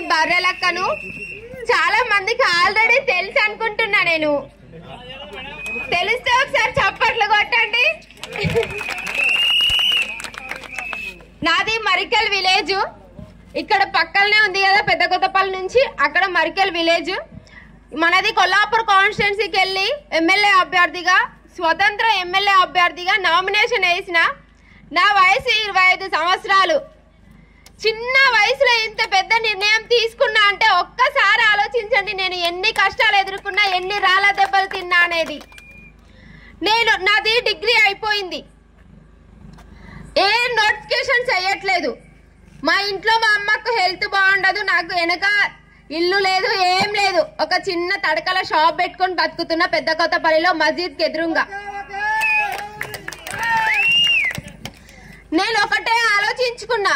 బర్రెలక్కను చాలా మందికి ఆల్రెడీ తెలుసు అనుకుంటున్నా నేను తెలిస్తే ఒకసారి చప్పట్లు కొట్టండి నాది మరికల్ విలేజ్ ఇక్కడ పక్కనే ఉంది కదా పెద్ద కొత్తపల్లి నుంచి అక్కడ మరికల్ విలేజ్ మనది కొల్లాపూర్ కాన్స్టిట్యున్సీకి వెళ్ళి ఎమ్మెల్యే అభ్యర్థిగా స్వతంత్ర ఎమ్మెల్యే అభ్యర్థిగా నామినేషన్ వేసిన నా వయసు ఇరవై ఐదు సంవత్సరాలు చిన్న వయసులో ఇంత పెద్ద నిర్ణయం తీసుకున్నా అంటే ఒక్కసారి ఆలోచించండి నేను ఎన్ని కష్టాలు ఎదుర్కొన్నా ఎన్ని రాళ్ళ దెబ్బలు తిన్నా అనేది నేను నాది డిగ్రీ అయిపోయింది ఏ నోటిఫికేషన్ చేయట్లేదు మా ఇంట్లో మా అమ్మకు హెల్త్ బాగుండదు నాకు వెనక ఇల్లు లేదు ఏం లేదు ఒక చిన్న తడకల షాప్ పెట్టుకొని బతుకుతున్న పెద్ద కొత్తపల్లిలో మస్జిద్ ఎదురుగా నేను ఒకటే ఆలోచించుకున్నా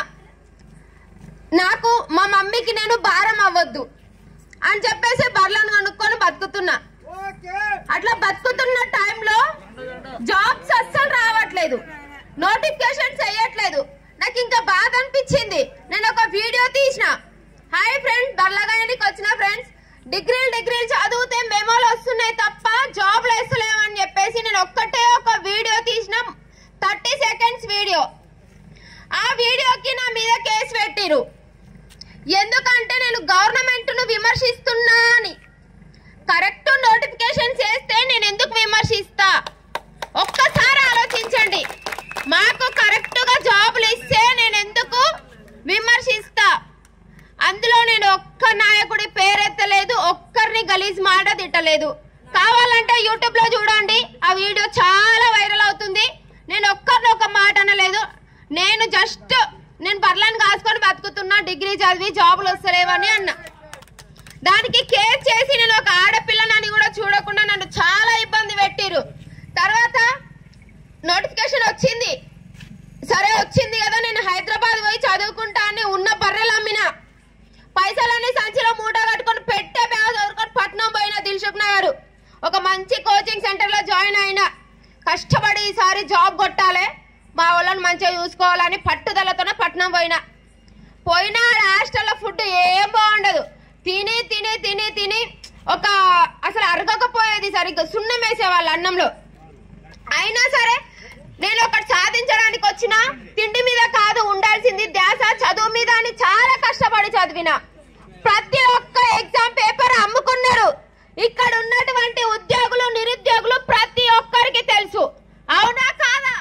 నాకు మా మమ్మీకి నేను భారం అవ్వద్దు అని చెప్పేసి బర్లను కనుక్కొని బతుకుతున్నా అట్లా బతుకుతున్న టైంలో జాబ్స్ అస్సలు రావట్లేదు నోటిఫికేషన్ చేయట్లేదు నాకు ఇంకా బాధ అనిపించింది నేను ఒక వీడియో తీసిన హాయ్ ఫ్రెండ్స్ బర్లగాయనికి వచ్చిన ఫ్రెండ్స్ డిగ్రీలు డిగ్రీలు చదివితే మెమోలు వస్తున్నాయి తప్ప జాబ్లు వేస్తలేమని చెప్పేసి నేను ఒక్కటే ఒక వీడియో తీసిన థర్టీ సెకండ్స్ వీడియో ఆ వీడియోకి నా మీద కేసు పెట్టిరు ఎందుకంటే నేను గవర్నమెంట్ ను విమర్శిస్తున్నా అని కరెక్ట్ నోటిఫికేషన్ చేస్తే నేను ఎందుకు విమర్శిస్తా ఒక్కసారి ఆలోచించండి మాకు కరెక్ట్ గా జాబులు ఇస్తే నేను ఎందుకు విమర్శిస్తా అందులో నేను ఒక్క నాయకుడి పేరెత్తలేదు ఒక్కరిని గలీజ్ మాట తిట్టలేదు కావాలంటే యూట్యూబ్ లో చూడండి ఆ వీడియో చాలా వైరల్ అవుతుంది నేను ఒక్కరిని ఒక మాట అనలేదు నేను జస్ట్ నేను బర్లను కాసుకొని బతుకుతున్నా డిగ్రీ చదివి జాబులు వస్తలేవని అన్నా దానికి కేర్ చేసి నేను ఒక ఆడపిల్లనని కూడా చూడకుండా నన్ను చాలా ఇబ్బంది పెట్టిరు తర్వాత నోటిఫికేషన్ వచ్చింది సరే వచ్చింది కదా నేను హైదరాబాద్ పోయి చదువుకుంటా అని ఉన్న బర్రెలు అమ్మిన పైసలన్నీ సంచిలో మూట కట్టుకొని పెట్టే బ్యాగ్ చదువుకొని పట్నం పోయిన దిల్సుఖ్ నగర్ ఒక మంచి కోచింగ్ సెంటర్ లో జాయిన్ అయినా కష్టపడి ఈసారి జాబ్ కొట్టాలి మా వాళ్ళని మంచిగా చూసుకోవాలని పట్టుదలతోనే పట్నం పోయినా పోయినా ఆడ హాస్టల్లో ఫుడ్ ఏం బాగుండదు తిని తిని తిని తిని ఒక అసలు అరగకపోయేది సరిగ్గా సున్నం వేసేవాళ్ళు అన్నంలో అయినా సరే నేను ఒకటి సాధించడానికి వచ్చిన తిండి మీద కాదు ఉండాల్సింది ధ్యాస చదువు మీద అని చాలా కష్టపడి చదివిన ప్రతి ఒక్క ఎగ్జామ్ పేపర్ అమ్ముకున్నారు ఇక్కడ ఉన్నటువంటి ఉద్యోగులు నిరుద్యోగులు ప్రతి ఒక్కరికి తెలుసు అవునా కాదా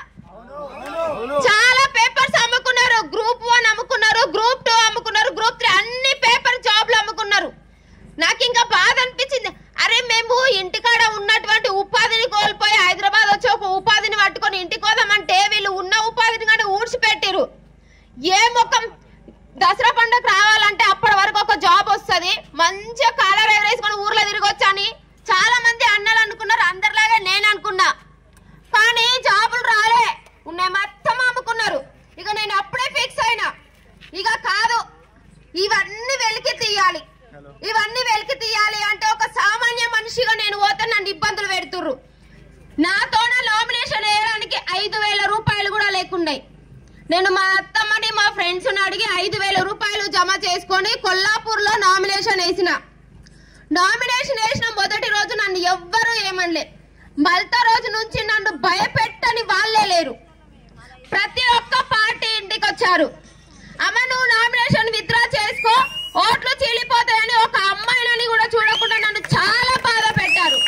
చాలా పేపర్స్ అమ్ముకున్నారు గ్రూప్ వన్ అమ్ముకున్నారు గ్రూప్ టూ అమ్ముకున్నారు గ్రూప్ త్రీ అన్ని పేపర్ జాబ్లు అమ్ముకున్నారు నాకు ఇంకా బాధ అనిపించింది అరే మేము ఇంటికాడ ఉన్నటువంటి ఉపాధిని కోల్పోయి హైదరాబాద్ వచ్చి ఒక ఉపాధిని పట్టుకొని ఇంటికి పోదామంటే వీళ్ళు ఉన్న ఉపాధిని కానీ ఊడ్చిపెట్టిరు ఏ ముఖం దసరా పండుగ రావాలంటే అప్పటి వరకు ఒక జాబ్ వస్తది మంచిగా కాలర్ ఎగరేసుకొని ఊర్లో తిరగొచ్చని చాలా మంది అన్నలు అనుకున్నారు అందరిలాగే నేను అనుకున్నా కానీ జాబులు రాలే ఉన్నాయి మొత్తం అమ్ముకున్నారు ఇక నేను అప్పుడే ఫిక్స్ అయినా ఇక కాదు ఇవన్నీ వెలికి తీయాలి ఇవన్నీ వెలికి తీయాలి అంటే ఒక సామాన్య మనిషిగా నేను పోతే నన్ను ఇబ్బందులు పెడుతుర్రు నాతోన నామినేషన్ వేయడానికి ఐదు వేల రూపాయలు కూడా లేకున్నాయి నేను మా అత్తమ్మని మా ఫ్రెండ్స్ అడిగి ఐదు వేల రూపాయలు జమ చేసుకొని కొల్లాపూర్ లో నామినేషన్ వేసిన నామినేషన్ వేసిన మొదటి రోజు నన్ను ఎవ్వరూ ఏమనలే మల్తా రోజు నుంచి నన్ను భయపెట్టని వాళ్ళే లేరు ప్రతి ఒక్క పార్టీ ఇంటికి వచ్చారు అమ్మ నువ్వు నామినేషన్ విత్డ్రా చేసుకో ఓట్లు చీలిపోతాయని ఒక అమ్మాయినని కూడా చూడకుండా నన్ను చాలా బాధ పెట్టారు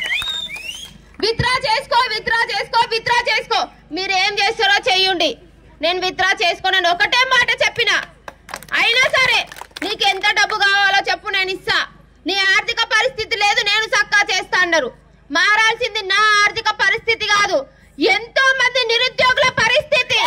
విత్డ్రా చేసుకో విత్డ్రా చేసుకో విత్డ్రా చేసుకో మీరు ఏం చేస్తారో చెయ్యండి నేను విత్డ్రా చేసుకోనని ఒకటే మాట చెప్పిన అయినా సరే నీకు ఎంత డబ్బు కావాలో చెప్పు నేను ఇస్తా నీ ఆర్థిక పరిస్థితి లేదు నేను సక్కా చేస్తా అన్నారు మారాల్సింది నా ఆర్థిక పరిస్థితి కాదు ఎంతో మంది నిరుద్యోగుల పరిస్థితి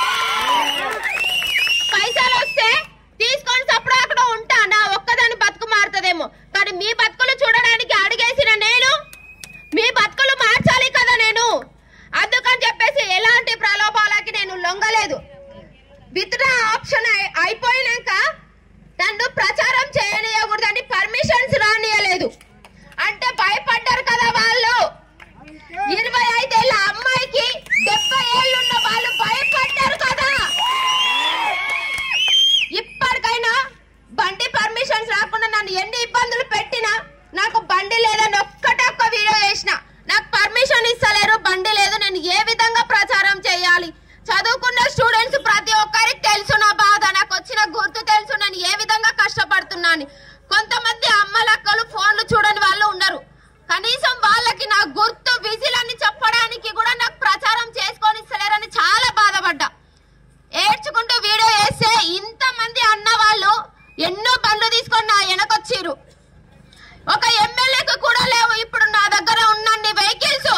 పైసలు వస్తే తీసుకొని సప్పుడు అక్కడ ఉంటా నా ఒక్కదాని బతుకు మారుతుందేమో కానీ మీ బతుకులు చూడడానికి అడిగేసిన నేను మీ బతుకులు మార్చాలి కదా నేను అందుకని చెప్పేసి ఎలాంటి ప్రలోభాలకి నేను లొంగలేదు విత్డ్రా ఆప్షన్ అయి- అయిపోయినాక నన్ను ప్రచారం చేయనీయకూడదని పర్మిషన్స్ రానియలేదు అంటే భయపడ్డారు కదా వాళ్ళు నన్ను ఎన్ని ఇబ్బందులు పెట్టినా నాకు బండి లేదని ఒక్కటే ఒక్క వీడియో చేసిన నాకు పర్మిషన్ ఇస్తలేరు బండి లేదు నేను ఏ విధంగా ప్రచారం చేయాలి చదువుకున్న స్టూడెంట్స్ ప్రతి ఒక్కరికి తెలుసు నా బాధ నాకు వచ్చిన గుర్తు తెలుసు నేను ఏ విధంగా కష్టపడుతున్నాను కొంతమంది అమ్మలక్కలు ఫోన్లు చూడని వాళ్ళు ఉన్నారు కనీసం వాళ్ళకి నా గుర్తు విజిల్ అని చెప్పడానికి కూడా నాకు ప్రచారం చేసుకొని ఇస్తలేరని చాలా బాధపడ్డా ఏడ్చుకుంటూ వీడియో వేస్తే ఇంతమంది అన్న వాళ్ళు ఎన్నో బండ్లు తీసుకొని నా వెనకొచ్చిర్రు ఒక ఎమ్మెల్యేకు కూడా లేవు ఇప్పుడు నా దగ్గర ఉన్నన్ని వెహికల్స్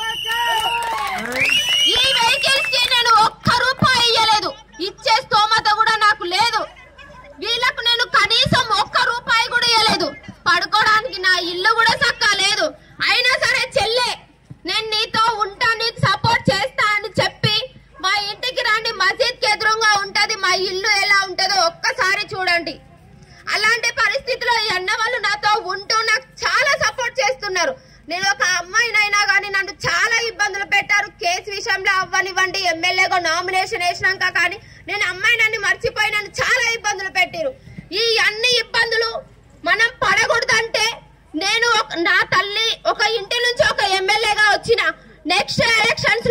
ఈ వెహికల్స్ కి నేను ఒక్క రూపాయి ఇయ్యలేదు ఇచ్చే స్తోమత కూడా నాకు లేదు వీళ్ళకు నేను కనీసం ఒక్క రూపాయి కూడా ఇవ్వలేదు పడుకోవడానికి నా ఇల్లు కూడా చక్కా లేదు అయినా సరే చెల్లె నేను నీతో ఉంటా నీకు సపోర్ట్ చేస్తా అని చెప్పి మా ఇంటికి రండి మసీద్ కి ఎదురుగా ఉంటది మా ఇల్లు ఎలా ఉంటుందో ఒక్కసారి చూడండి అలాంటి పరిస్థితిలో ఈ అన్న వాళ్ళు నాతో ఉంటూ నాకు చాలా సపోర్ట్ చేస్తున్నారు నేను ఒక అమ్మాయినైనా కానీ నన్ను చాలా ఇబ్బందులు పెట్టారు కేసు విషయంలో అవ్వనివ్వండి ఎమ్మెల్యేగా నామినేషన్ వేసినాక కానీ నేను అమ్మాయినని మర్చిపోయి నన్ను చాలా ఇబ్బందులు పెట్టారు ఈ అన్ని ఇబ్బందులు మనం పడకూడదంటే నేను ఒక- నా తల్లి ఒక ఇంటి నుంచి ఒక ఎమ్మెల్యేగా వచ్చిన నెక్స్ట్ ఎలక్షన్స్